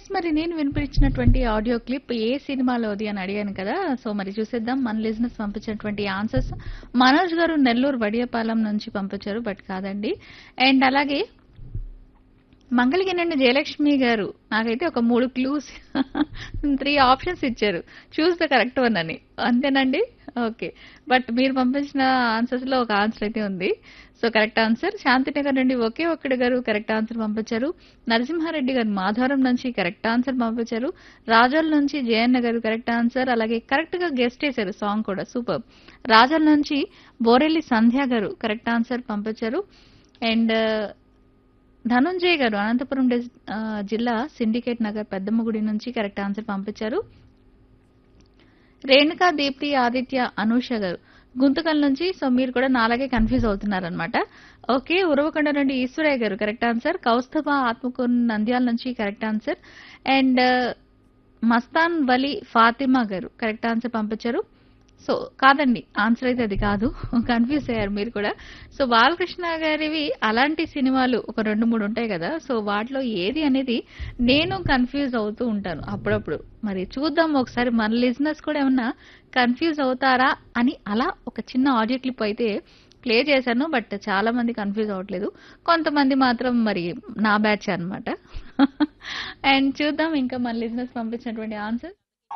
yes మరి నేను వినిపించినటువంటి audio clip ఏ సినిమాలోది అని అడిగాను కదా సో మరి చూసేద్దాం మన లిజినెస్ పంపించినటువంటి ఆన్సర్స్ మనోజ్ గారు నెల్లూరు వడియపాలెం నుంచి పంపించారు బట్ కాదండి అండ్ అలాగే మంగళగినండి జయలక్ష్మి గారు నాకైతే ఒక మూడు క్లూస్ త్రీ ఆప్షన్స్ ఇచ్చారు చూస్ ద కరెక్ట్ వన్ అని అంతేనండి ఓకే బట్ మీరు పంపించిన ఆన్సర్స్ లో ఒక ఆన్సర్ అయితే ఉంది సో కరెక్ట్ ఆన్సర్ శాంతినగర్ నుండి ఒకే ఒక్కడి గారు కరెక్ట్ ఆన్సర్ పంపించారు నరసింహారెడ్డి గారు మాధవరం నుంచి కరెక్ట్ ఆన్సర్ పంపించారు రాజోల్ నుంచి జయన్న గారు కరెక్ట్ ఆన్సర్ అలాగే కరెక్ట్ గా గెస్ట్ చేశారు సాంగ్ కూడా సూపర్ రాజోల్ నుంచి బోరెల్లి సంధ్య గారు కరెక్ట్ ఆన్సర్ పంపించారు అండ్ ధనుంజయ్ గారు అనంతపురం డిస్- ఆ, జిల్లా సిండికేట్ నగర్ పెద్దమ్మగుడి నుంచి కరెక్ట్ ఆన్సర్ పంపించారు రేణుకా దీప్తి ఆదిత్య అనూష గారు గుంతకల్ నుంచి సో మీరు కూడా నాలాగే కన్ఫ్యూజ్ అవుతున్నారనమాట ఓకే ఉరవకొండ నుండి ఈశ్వరయ్య గారు కరెక్ట్ ఆన్సర్ కౌస్తభ ఆత్మకూరు నంద్యాల నుంచి correct answer and Mastan Vali Fatima garu correct answer పంపించారు సో కాదండి ఆన్సర్ అయితే అది కాదు కన్ఫ్యూజ్ అయ్యారు మీరు కూడా సో బాలకృష్ణ గారివి అలాంటి సినిమాలు ఒక రెండు మూడు ఉంటాయి కదా సో వాటిలో ఏది అనేది నేను కన్ఫ్యూజ్ అవుతూ ఉంటాను అప్పుడప్పుడు మరి చూద్దాం ఒకసారి మన లిజినెస్ కూడా ఏమన్నా కన్ఫ్యూజ్ అవుతారా అని అలా ఒక చిన్న ఆడియో క్లిప్ అయితే ప్లే చేశాను బట్ చాలా మంది కన్ఫ్యూజ్ అవ్వట్లేదు కొంతమంది మాత్రం మరి నా బ్యాచ్ అన్నమాట అండ్ చూద్దాం ఇంకా మన లిజినెస్ పంపించినటువంటి ఆన్సర్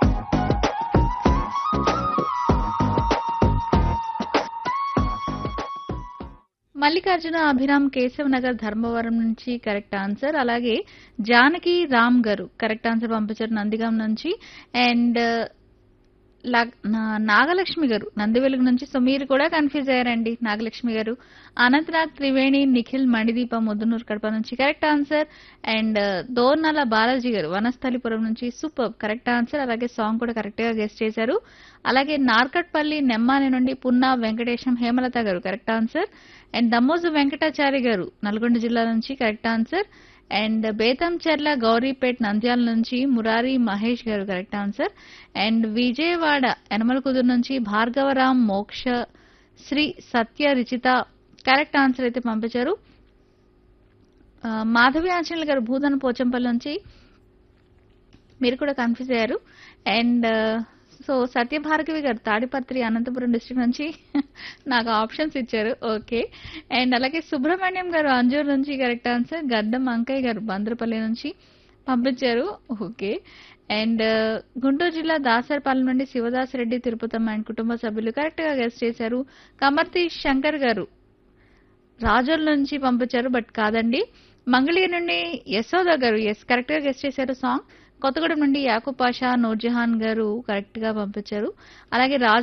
మల్లికార్జున అభిరామ్ కేశవ్ నగర్ ధర్మవరం నుంచి కరెక్ట్ ఆన్సర్ అలాగే జానకి రామ్ గారు కరెక్ట్ ఆన్సర్ పంపించారు నందిగాం నుంచి అండ్ లా- నా- నాగలక్ష్మి గారు నందివెలుగు నుంచి సో మీరు కూడా కన్ఫ్యూజ్ అయ్యారండి నాగలక్ష్మి గారు అనంతనాథ్ త్రివేణి నిఖిల్ మణిదీప ముద్దునూరు కడప నుంచి correct answer and Dornala Balaji garu Vanasthalipuram నుంచి సూపర్ కరెక్ట్ ఆన్సర్ అలాగే సాంగ్ కూడా కరెక్ట్ గా గెస్ట్ చేశారు అలాగే నార్కట్పల్లి నెమ్మాని నుండి Punna Venkatesam Hemalatha garu correct answer and Dammoju Venkatachari garu Nalgonda జిల్లా నుంచి correct answer and Betamcherla Gowripet Nandyal నుంచి Murari Mahesh garu correct answer and Vijayawada Yanamalakuduru నుంచి భార్గవరాం మోక్ష శ్రీ సత్య రిచిత కరెక్ట్ ఆన్సర్ అయితే పంపించారు ఆ, మాధవి ఆంజనేయులు గారు భూధన పోచంపల్లి నుంచి మీరు కూడా కన్ఫ్యూజ్ అయ్యారు అండ్ సో సత్యభార్గవి గారు తాడిపత్రి అనంతపురం డిస్ట్రిక్ట్ నుంచి నాకు ఆప్షన్స్ ఇచ్చారు ఓకే అండ్ అలాగే సుబ్రహ్మణ్యం గారు అంజూర్ నుంచి కరెక్ట్ ఆన్సర్ గద్దం అంకయ్య గారు బంద్రపల్లి నుంచి పంపించారు ఓకే అండ్ గుంటూరు జిల్లా దాసరపాలెం నుండి శివదాస్ రెడ్డి తిరుపతమ్మ అండ్ కుటుంబ సభ్యులు కరెక్ట్ గా గెస్ట్ చేశారు కమర్తి శంకర్ గారు రాజోల్ నుంచి పంపించారు బట్ కాదండి మంగళగిరి నుండి యశోద గారు ఎస్ కరెక్ట్ గా గెస్ట్ చేశారు సాంగ్ కొత్తగూడెం నుండి యాకూబ్ పాషా నూర్జహాన్ గారు కరెక్ట్ గా పంపించారు అలాగే రాజు